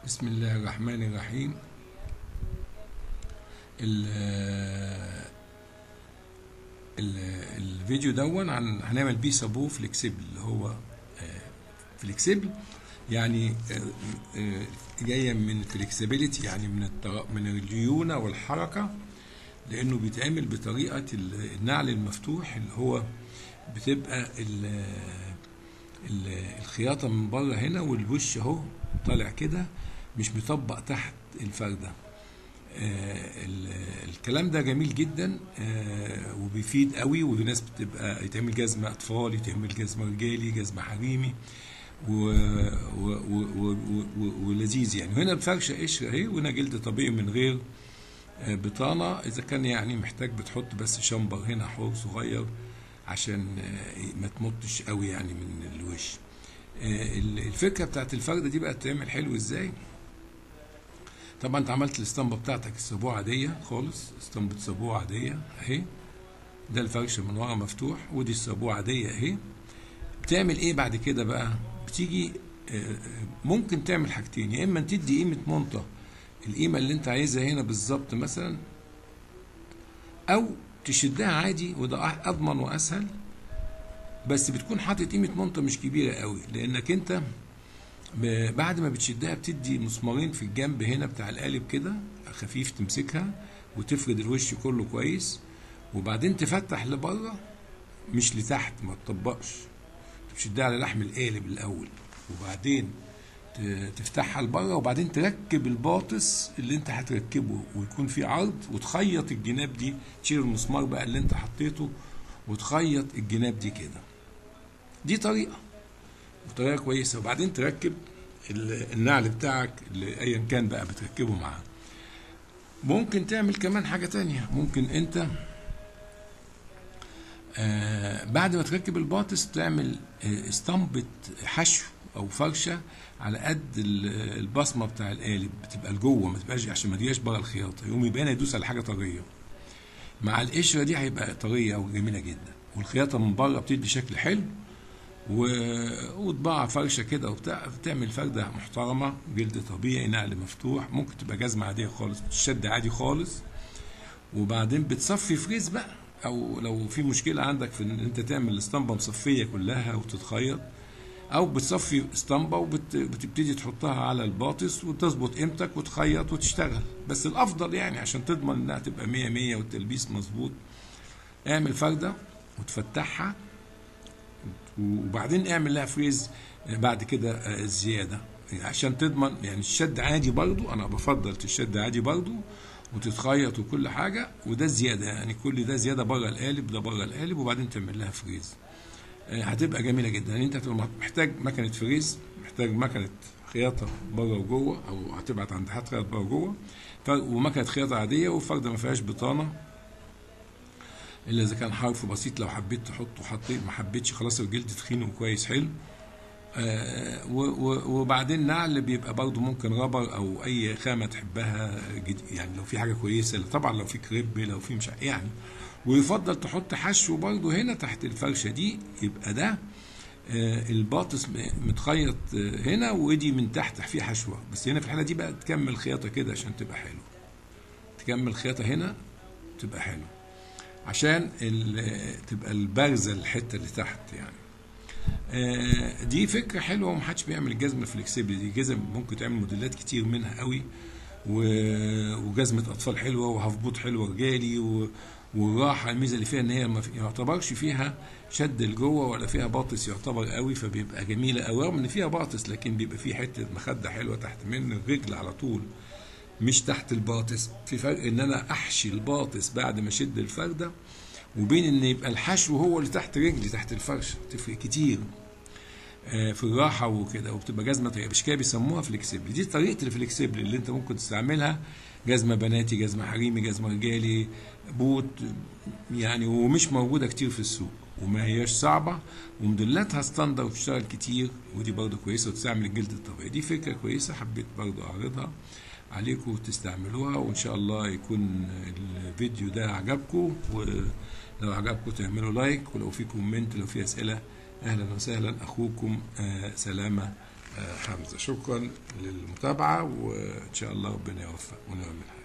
بسم الله الرحمن الرحيم ال ال الفيديو دون عن هنعمل بيه صابو فليكسيبل اللي هو فليكسيبل يعني آه، آه، جايه من فليكسيبيليتي يعني من التر- من الليونه والحركه لانه بيتعمل بطريقه ال- النعل المفتوح اللي هو بتبقى ال- ال- الخياطه من بره هنا والوش اهو طالع كده مش مطبق تحت الفرده آه، ال- الكلام ده جميل جدا آه، وبيفيد قوي وناس بتبقى يتعمل جزمه اطفال يتعمل جزمه رجالي جزمه حريمي و... و... و... و... و... ولذيذ يعني وهنا الفرشه قشره اهي وهنا جلد طبيعي من غير آه، بطانه اذا كان يعني محتاج بتحط بس شمبر هنا حور صغير عشان آه، ما تمطش قوي يعني من الوش آه، ال- الفكره بتاعت الفرده دي بقى تعمل حلو ازاي طبعا انت عملت الاسطمبه بتاعتك السبوعه عاديه خالص اسطمبه سبوعه عاديه اهي ده الفرشه من ورا مفتوح ودي السبوعه عاديه اهي بتعمل ايه بعد كده بقى بتيجي آه، آه، ممكن تعمل حاجتين يا اما تدي قيمه منطه القيمه اللي انت عايزها هنا بالظبط مثلا او تشدها عادي وده أح- اضمن واسهل بس بتكون حاطط قيمه منطه مش كبيره قوي لانك انت ب- بعد ما بتشدها بتدي مسمارين في الجنب هنا بتاع القالب كده خفيف تمسكها وتفرد الوش كله كويس وبعدين تفتح لبره مش لتحت ما تطبقش تشدها على لحم القالب الاول وبعدين ت- تفتحها لبره وبعدين تركب الباطس اللي انت هتركبه ويكون فيه عرض وتخيط الجناب دي تشيل المسمار بقى اللي انت حطيته وتخيط الجناب دي كده دي طريقه بطريقه كويسه وبعدين تركب ال- النعل بتاعك اللي ايا كان بقى بتركبه معاه ممكن تعمل كمان حاجه تانية ممكن انت آه بعد ما تركب الباطس تعمل آه اسطمبة حشو او فرشه على قد ال- البصمه بتاع القالب بتبقى لجوه ما تبقاش عشان ما تجيش بره الخياطه يقوم يبقى هنا يدوس على حاجه طريه مع القشره دي هيبقى طريه وجميله جدا والخياطه من بره بتدي شكل حلو و... وطباعة فرشة كده وبتاع تعمل فردة محترمة جلد طبيعي نعل مفتوح ممكن تبقى جزمة عادية خالص بتشد عادي خالص وبعدين بتصفي فريز بقى او لو في مشكلة عندك في ان انت تعمل اسطمبة مصفية كلها وتتخيط او بتصفي اسطمبة وبتبتدي تحطها على الباطس وتظبط قيمتك وتخيط وتشتغل بس الافضل يعني عشان تضمن انها تبقى مية مية والتلبيس مظبوط اعمل فردة وتفتحها وبعدين اعمل لها فريز بعد كده آه، زياده عشان تضمن يعني الشد عادي برضو انا بفضل تشد عادي برضو وتتخيط وكل حاجه وده زياده يعني كل ده زياده بره القالب ده بره القالب وبعدين تعمل لها فريز آه، هتبقى جميله جدا يعني انت هتبقى محتاج مكنه فريز محتاج مكنه خياطه بره وجوه او هتبعت عند حد خياط بره وجوه ف- ومكنه خياطه عاديه وفرده ما فيهاش بطانه الا اذا كان حرف بسيط لو حبيت تحطه حطيت ما حبيتش خلاص الجلد تخين وكويس حلو آه و- و- وبعدين نعل بيبقى برضو ممكن رابر او اي خامه تحبها جد يعني لو في حاجه كويسه طبعا لو في كريب لو في مش ع- يعني ويفضل تحط حشو برضو هنا تحت الفرشه دي يبقى ده آه الباطس م- متخيط آه، هنا ودي من تحت فيه حشوه بس هنا في الحاله دي بقى تكمل خياطه كده عشان تبقى حلو تكمل خياطه هنا تبقى حلو عشان ال- تبقى البارزه الحته اللي تحت يعني آه، دي فكره حلوه ومحدش بيعمل الجزمه فليكسيبل دي جزم ممكن تعمل موديلات كتير منها قوي و- وجزمه اطفال حلوه وهفبوط حلوه رجالي و- والراحه الميزه اللي فيها ان هي ما في- يعتبرش فيها شد لجوه ولا فيها باطس يعتبر قوي فبيبقى جميله قوي رغم ان فيها باطس لكن بيبقى فيه حته مخده حلوه تحت من الرجل على طول مش تحت الباطس في فرق ان انا احشي الباطس بعد ما اشد الفرده وبين ان يبقى الحشو هو اللي تحت رجلي تحت الفرشه تفرق كتير آه، في الراحه وكده وبتبقى جزمه طريقه مش كده بيسموها فليكسيبل دي طريقه الفليكسيبل اللي انت ممكن تستعملها جزمه بناتي جزمه حريمي جزمه رجالي بوت يعني ومش موجوده كتير في السوق وما هياش صعبه وموديلاتها ستاندر وتشتغل كتير ودي برضه كويسه وتستعمل الجلد الطبيعي دي فكره كويسه حبيت برضه اعرضها عليكم تستعملوها وان شاء الله يكون الفيديو ده عجبكم ولو عجبكم تعملوا لايك ولو في كومنت لو في اسئله اهلا وسهلا اخوكم آه، سلامه آه، حمزه شكرا للمتابعه وان شاء الله ربنا يوفق ونعمل حاجه